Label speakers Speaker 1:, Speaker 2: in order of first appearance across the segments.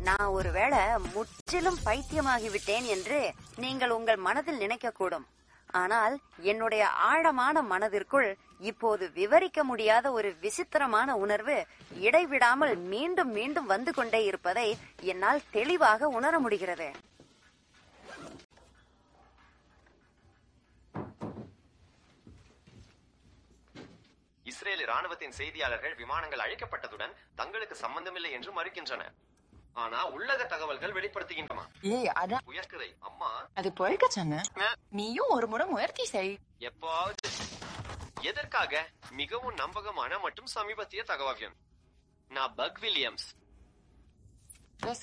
Speaker 1: நான் ஒருவேளை முற்றிலும் பைத்தியமாகிவிட்டேன் என்று நீங்கள் உங்கள் மனதில் நினைக்கக்கூடும் ஆனால் என்னுடைய ஆழமான மனதிற்குள் இப்போது விவரிக்க முடியாத ஒரு விசித்திரமான உணர்வு இடைவிடாமல் மீண்டும் மீண்டும் வந்து கொண்டே இருப்பதை என்னால் தெளிவாக உணர முடிகிறது
Speaker 2: இஸ்ரேல் ராணுவத்தின் செய்தியாளர்கள் விமானங்கள் அழிக்கப்பட்டதுடன் தங்களுக்கு சம்பந்தமில்லை என்று மறுக்கின்றனர் ஆனா உள்ளக தகவல்கள் வெளிப்படுத்துகின்றன
Speaker 3: ஏய் அதான்
Speaker 2: உயர்கதை அம்மா
Speaker 3: அது பொறுக்க சொன்ன நீயும் ஒரு முறை முயற்சி செய்
Speaker 2: எப்பாவது எதற்காக மிகவும் நம்பகமான மற்றும் சமீபத்திய தகவல் நான் பக் வில்லியம்ஸ்
Speaker 3: Yes.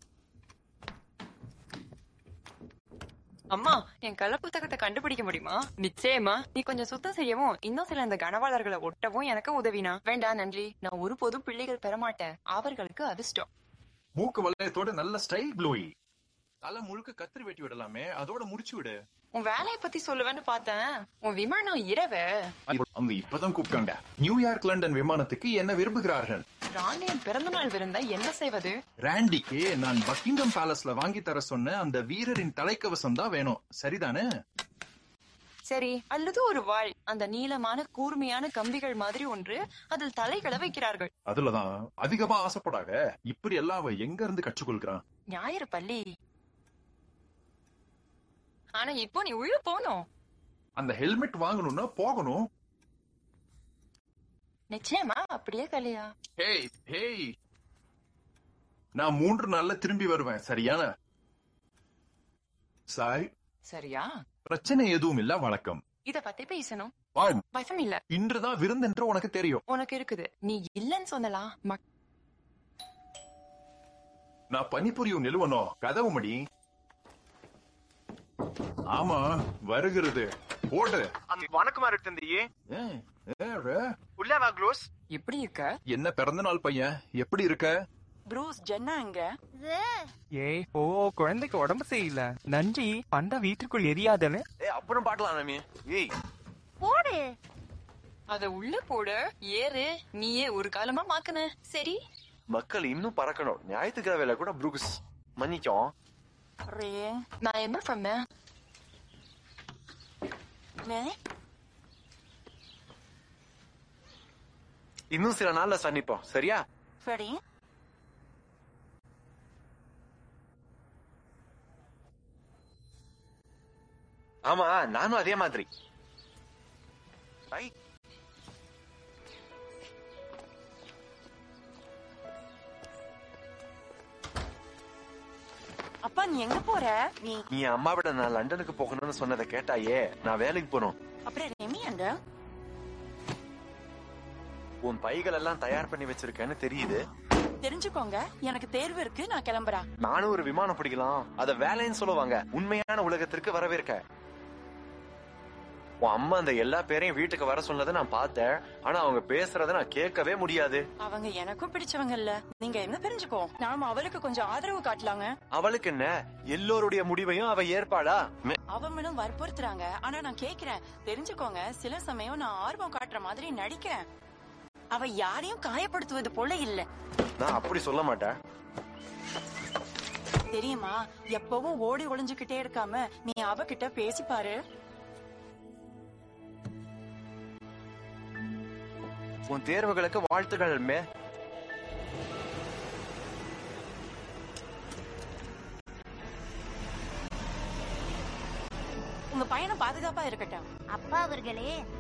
Speaker 3: அம்மா என் கள்ள புத்தகத்தை கண்டுபிடிக்க முடியுமா நிச்சயமா நீ கொஞ்சம் சுத்தம் செய்யவும் இன்னும் சில இந்த கனவாளர்களை ஒட்டவும் எனக்கு உதவினா வேண்டாம் நன்றி நான் ஒருபோதும் பிள்ளைகள் பெறமாட்டேன் அவர்களுக்கு அதிர்ஷ்டம்
Speaker 4: மூக்கு வளையத்தோட நல்ல ஸ்டைல் க்ளோயி தலை முழுக்க கத்திரி வெட்டி விடலாமே அதோட முடிச்சு விடு
Speaker 3: உன் வேலைய பத்தி சொல்லுவேன்னு பார்த்தேன் உன் விமானம் இரவு
Speaker 4: அவங்க இப்பதான் கூப்பிட்டாங்க நியூயார்க் லண்டன் விமானத்துக்கு என்ன விரும்புகிறார்கள்
Speaker 3: ராணியின் பிறந்த நாள் விருந்த என்ன செய்வது
Speaker 4: ராண்டிக்கு நான் பக்கிங்கம் பேலஸ்ல வாங்கி தர சொன்ன அந்த வீரரின் தலைக்கவசம் தான் வேணும் சரிதானே
Speaker 3: சரி அல்லது ஒரு வாள் அந்த நீளமான கூர்மையான கம்பிகள் மாதிரி ஒன்று அதில் தலைகளை வைக்கிறார்கள்
Speaker 4: அதுலதான் அதிகமா ஆசைப்படாத இப்படி எல்லாம் அவ எங்க இருந்து கற்றுக்கொள்கிறான்
Speaker 3: ஞாயிறு பள்ளி ஆனா இப்போ நீ உள்ள போகணும்
Speaker 4: அந்த ஹெல்மெட் வாங்கணும்னா போகணும்
Speaker 3: நிச்சயமா அப்படியே கலையா
Speaker 4: ஹேய் ஹேய் நான் மூன்று நாள்ல திரும்பி வருவேன் சரியான சாய்
Speaker 3: சரியா
Speaker 4: பிரச்சனை எதுவும் இல்ல வணக்கம்
Speaker 3: இத பத்தி பேசணும்
Speaker 4: வாய்.
Speaker 3: பயம் இல்ல
Speaker 4: இன்றுதான் விருந்தென்று உனக்கு தெரியும்
Speaker 3: உனக்கு இருக்குது நீ இல்லன்னு சொல்லலாம் மக்-
Speaker 4: நான் பணிபுரியும் நிலுவனோ கதவு மடி ஆமா வருகிறது ஓடு
Speaker 5: வணக்கம் தந்தையே
Speaker 4: ஏ, ஏ, ரே.
Speaker 5: உள்ள வா க்ளோஸ்
Speaker 3: எப்படி இருக்க
Speaker 4: என்ன பிறந்த நாள் பையன் எப்படி இருக்க
Speaker 3: ப்ரூஸ் ஜென்னா எங்க
Speaker 6: ஏய் ஓ குழந்தைக்கு உடம்பு சரியில்லை நன்றி பண்டா வீட்டுக்குள் எரியாதல
Speaker 5: ஏய் அப்புறம் பாக்கலாம் நாமி ஏய்
Speaker 1: போடு
Speaker 3: அத உள்ள போடு ஏறு நீயே ஒரு காலமா மாக்குன சரி
Speaker 5: மக்கள் இன்னும் பறக்கணும் ஞாயிற்றுக்கிழமையில கூட ப்ரூக்ஸ் மன்னிக்கும்
Speaker 3: நான் என்ன பண்ணேன்
Speaker 5: இன்னும் சில நாள்ல சந்திப்போம் சரியா
Speaker 1: சரி
Speaker 5: ஆமா நானும் அதே மாதிரி ஐ
Speaker 3: அப்பா நீ எங்க போற நீ
Speaker 5: நீ அம்மாவிட நான் லண்டனுக்கு போகணும்னு சொன்னதை கேட்டாயே நான் வேலைக்கு போகணும்
Speaker 3: அப்புறம் ரெமி அண்ட
Speaker 5: உன் பைகள் எல்லாம் தயார் பண்ணி வச்சிருக்கேன்னு தெரியுது
Speaker 3: தெரிஞ்சுக்கோங்க எனக்கு தேர்வு இருக்கு நான் கிளம்புறேன்
Speaker 5: நானும் ஒரு விமானம் பிடிக்கலாம் அத வேலைன்னு சொல்லுவாங்க உண்மையான உலகத்திற்கு வரவேற்க உன் அம்மா அந்த எல்லா பேரையும் வீட்டுக்கு வர சொன்னதை நான் பார்த்தேன் ஆனா அவங்க பேசுறத நான் கேட்கவே முடியாது
Speaker 3: அவங்க எனக்கும் பிடிச்சவங்க இல்ல நீங்க என்ன தெரிஞ்சுக்கோ நாம அவளுக்கு கொஞ்சம் ஆதரவு காட்டலாங்க
Speaker 5: அவளுக்கு என்ன எல்லோருடைய முடிவையும் அவ ஏற்பாளா மே-
Speaker 3: அவங்களும் வற்புறுத்துறாங்க ஆனா நான் கேக்குறேன் தெரிஞ்சுக்கோங்க சில சமயம் நான் ஆர்வம் காட்டுற மாதிரி நடிக்கிறேன் அவ யாரையும் காயப்படுத்துவது போல இல்ல
Speaker 5: நான் அப்படி சொல்ல மாட்டேன்
Speaker 3: தெரியுமா எப்பவும் ஓடி ஒளிஞ்சுகிட்டே இருக்காம நீ அவகிட்ட பேசி பாரு
Speaker 5: உன் தேர்வுகளுக்கு வாழ்த்துக்கள் மே
Speaker 3: உங்க பையனை பாதுகாப்பா இருக்கட்டும்
Speaker 7: அப்பா அவர்களே